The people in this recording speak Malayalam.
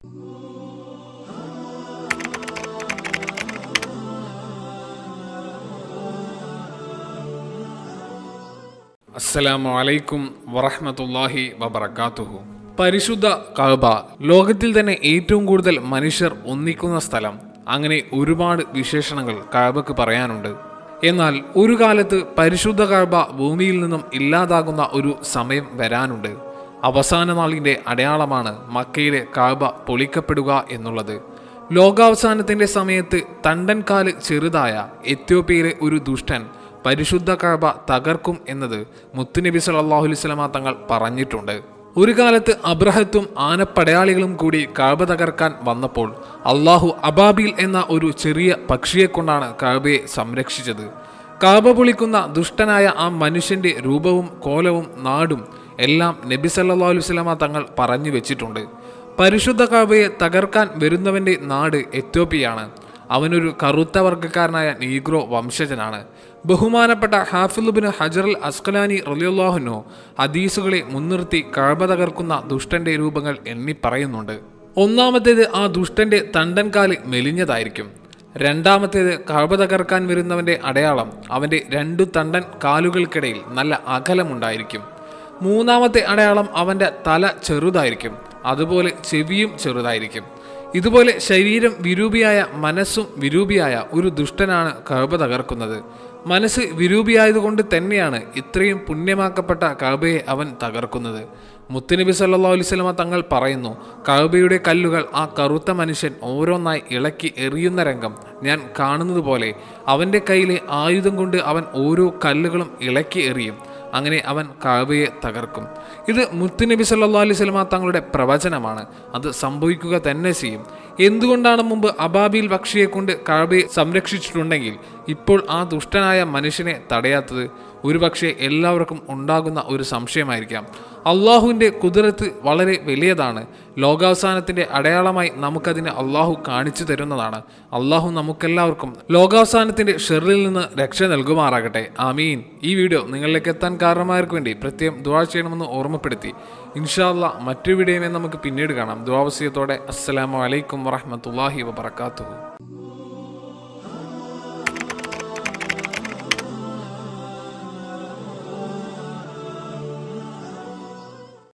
അസ്സലാമു അലൈക്കും വറഹ്മത്തുള്ളാഹി വബറകാതുഹു പരിശുദ്ധ കഅബ ലോകത്തിൽ തന്നെ ഏറ്റവും കൂടുതൽ മനുഷ്യർ ഒന്നിക്കുന്ന സ്ഥലം അങ്ങനെ ഒരുപാട് വിശേഷണങ്ങൾ കഅബക്ക് പറയാനുണ്ട് എന്നാൽ ഒരു കാലത്ത് പരിശുദ്ധ കഅബ ഭൂമിയിൽ നിന്നും ഇല്ലാതാകുന്ന ഒരു സമയം വരാനുണ്ട് അവസാന നാളിന്റെ അടയാളമാണ് മക്കയിലെ കഅബ പൊളിക്കപ്പെടുക എന്നുള്ളത് ലോകാവസാനത്തിന്റെ സമയത്ത് തണ്ടൻകാല് ചെറുതായ എത്യോപ്യയിലെ ഒരു ദുഷ്ടൻ പരിശുദ്ധ കഅബ തകർക്കും എന്നത് മുത്തുനബി സല്ലല്ലാഹു അലൈഹി വസല്ലമ തങ്ങൾ പറഞ്ഞിട്ടുണ്ട് ഒരു കാലത്ത് അബ്രഹത്തും ആനപ്പടയാളികളും കൂടി കഅബ തകർക്കാൻ വന്നപ്പോൾ അള്ളാഹു അബാബിൽ എന്ന ഒരു ചെറിയ പക്ഷിയെ കൊണ്ടാണ് കഅബയെ സംരക്ഷിച്ചത് കഅബ പൊളിക്കുന്ന ദുഷ്ടനായ ആ മനുഷ്യന്റെ രൂപവും കോലവും നാടും എല്ലാം നബി സല്ലല്ലാഹു അലൈഹി വസല്ലമ തങ്ങൾ പറഞ്ഞു വെച്ചിട്ടുണ്ട് പരിശുദ്ധ കഅബയെ തകർക്കാൻ വരുന്നവന്റെ നാട് എത്യോപ്യയാണ് അവനൊരു കറുത്ത വർഗ്ഗക്കാരനായ നീഗ്രോ വംശജനാണ് ബഹുമാനപ്പെട്ട ഹാഫിലുബിന് ഹജറൽ അസ്കലാനി റലിയുല്ലാഹുനോ ഹദീസുകളെ മുൻനിർത്തി കഴബ തകർക്കുന്ന ദുഷ്ടന്റെ രൂപങ്ങൾ എണ്ണി പറയുന്നുണ്ട് ഒന്നാമത്തേത് ആ ദുഷ്ടന്റെ തണ്ടൻകാല് മെലിഞ്ഞതായിരിക്കും രണ്ടാമത്തേത് കഴബ തകർക്കാൻ വരുന്നവന്റെ അടയാളം അവന്റെ രണ്ടു തണ്ടൻ കാലുകൾക്കിടയിൽ നല്ല അകലമുണ്ടായിരിക്കും മൂന്നാമത്തെ അടയാളം അവന്റെ തല ചെറുതായിരിക്കും അതുപോലെ ചെവിയും ചെറുതായിരിക്കും ഇതുപോലെ ശരീരം വിരൂപിയായ മനസ്സും വിരൂപിയായ ഒരു ദുഷ്ടനാണ് കഅബ തകർക്കുന്നത് മനസ്സ് വിരൂപിയായതുകൊണ്ട് തന്നെയാണ് ഇത്രയും പുണ്യമാക്കപ്പെട്ട കഅബയെ അവൻ തകർക്കുന്നത് മുത്തുനബി സല്ലാ അലൈവലമ തങ്ങൾ പറയുന്നു കഅബയുടെ കല്ലുകൾ ആ കറുത്ത മനുഷ്യൻ ഓരോന്നായി ഇളക്കി എറിയുന്ന രംഗം ഞാൻ കാണുന്നത് പോലെ അവൻ്റെ കയ്യിലെ ആയുധം കൊണ്ട് അവൻ ഓരോ കല്ലുകളും ഇളക്കി എറിയും അങ്ങനെ അവൻ കഅബയെ തകർക്കും ഇത് മുത്തുനബി സല്ലാ അലൈഹി സ്വലമ തങ്ങളുടെ പ്രവചനമാണ് അത് സംഭവിക്കുക തന്നെ ചെയ്യും എന്തുകൊണ്ടാണ് മുമ്പ് അബാബിൽ പക്ഷിയെ കൊണ്ട് കഅബയെ സംരക്ഷിച്ചിട്ടുണ്ടെങ്കിൽ ഇപ്പോൾ ആ ദുഷ്ടനായ മനുഷ്യനെ തടയാത്തത് ഒരുപക്ഷെ എല്ലാവർക്കും ഉണ്ടാകുന്ന ഒരു സംശയമായിരിക്കാം അള്ളാഹുവിൻ്റെ കുതിരത്ത് വളരെ വലിയതാണ് ലോകാവസാനത്തിൻ്റെ അടയാളമായി നമുക്കതിനെ അള്ളാഹു കാണിച്ചു തരുന്നതാണ് അള്ളാഹു നമുക്കെല്ലാവർക്കും ലോകാവസാനത്തിൻ്റെ ഷെറിൽ നിന്ന് രക്ഷ നൽകുമാറാകട്ടെ ആമീൻ ഈ വീഡിയോ നിങ്ങളിലേക്ക് എത്താൻ കാരണമായവർക്ക് വേണ്ടി പ്രത്യേകം ദുവാ ചെയ്യണമെന്ന് ഓർമ്മപ്പെടുത്തി ഇൻഷാല്ല മറ്റൊരു വീഡിയോയുമേ നമുക്ക് പിന്നീട് കാണാം ദുവാവസ്യത്തോടെ അസ്സലാമു അലൈക്കും വറഹമത്തല്ലാഹി വബർക്കാത്തു